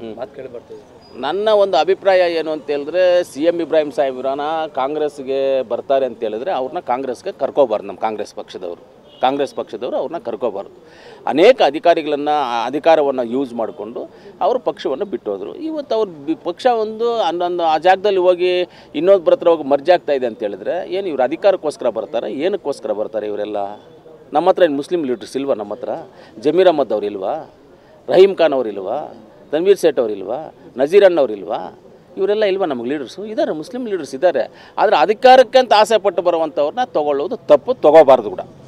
ಮಾತು ಕೇಳಿ ಬರ್ತಿದೆ ನನ್ನ ಒಂದು ಅಭಿಪ್ರಾಯ ಏನು ಅಂತ ಹೇಳಿದ್ರೆ ಸಿ ಎಮ್ ಇಬ್ರಾಹಿಂ ಸಾಹೇಬ್ರನ್ನ ಕಾಂಗ್ರೆಸ್ಗೆ ಬರ್ತಾರೆ ಅಂತ ಹೇಳಿದ್ರೆ ಅವ್ರನ್ನ ಕಾಂಗ್ರೆಸ್ಗೆ ಕರ್ಕೋಬಾರ್ದು ನಮ್ಮ ಕಾಂಗ್ರೆಸ್ ಪಕ್ಷದವರು ಕಾಂಗ್ರೆಸ್ ಪಕ್ಷದವರು ಅವ್ರನ್ನ ಕರ್ಕೋಬಾರ್ದು ಅನೇಕ ಅಧಿಕಾರಿಗಳನ್ನು ಅಧಿಕಾರವನ್ನು ಯೂಸ್ ಮಾಡಿಕೊಂಡು ಅವರು ಪಕ್ಷವನ್ನು ಬಿಟ್ಟೋದ್ರು ಇವತ್ತು ಅವ್ರ ಬಿ- ಪಕ್ಷ ಒಂದು ಅನ್ನೊಂದು ಆ ಜಾಗದಲ್ಲಿ ಹೋಗಿ ಇನ್ನೊಬ್ಬರ ಹತ್ರ ಹೋಗಿ ಮರ್ಜ್ ಆಗ್ತಾ ಇದೆ ಅಂತ ಹೇಳಿದ್ರೆ ಏನು ಇವ್ರು ಅಧಿಕಾರಕ್ಕೋಸ್ಕರ ಬರ್ತಾರೆ ಏನಕ್ಕೋಸ್ಕರ ಬರ್ತಾರೆ ಇವರೆಲ್ಲ ನಮ್ಮ ಹತ್ರ ಏನು ಮುಸ್ಲಿಂ ಲೀಡರ್ಸ್ ಇಲ್ವಾ ನಮ್ಮ ಹತ್ರ ಜಮೀರ್ ಅಹಮದ್ ಅವ್ರು ಇಲ್ವಾ ರಹೀಮ್ ಖಾನ್ ಅವ್ರು ಇಲ್ವಾ ತನ್ವೀರ್ ಸೇಠ್ ಅವ್ರು ಇಲ್ವಾ ನಜೀರ್ ಅಣ್ಣ ಅವ್ರು ಇಲ್ವಾ ಇವರೆಲ್ಲ ಇಲ್ವಾ ನಮಗೆ ಲೀಡರ್ಸು ಇದ್ದಾರೆ ಮುಸ್ಲಿಂ ಲೀಡರ್ಸ್ ಇದ್ದಾರೆ ಆದರೆ ಅಧಿಕಾರಕ್ಕೆ ಅಂತ ಆಸೆ ಪಟ್ಟು ಬರುವಂಥವ್ರನ್ನ ತೊಗೊಳ್ಳೋದು ತಪ್ಪು ತೊಗೋಬಾರ್ದು ಕೂಡ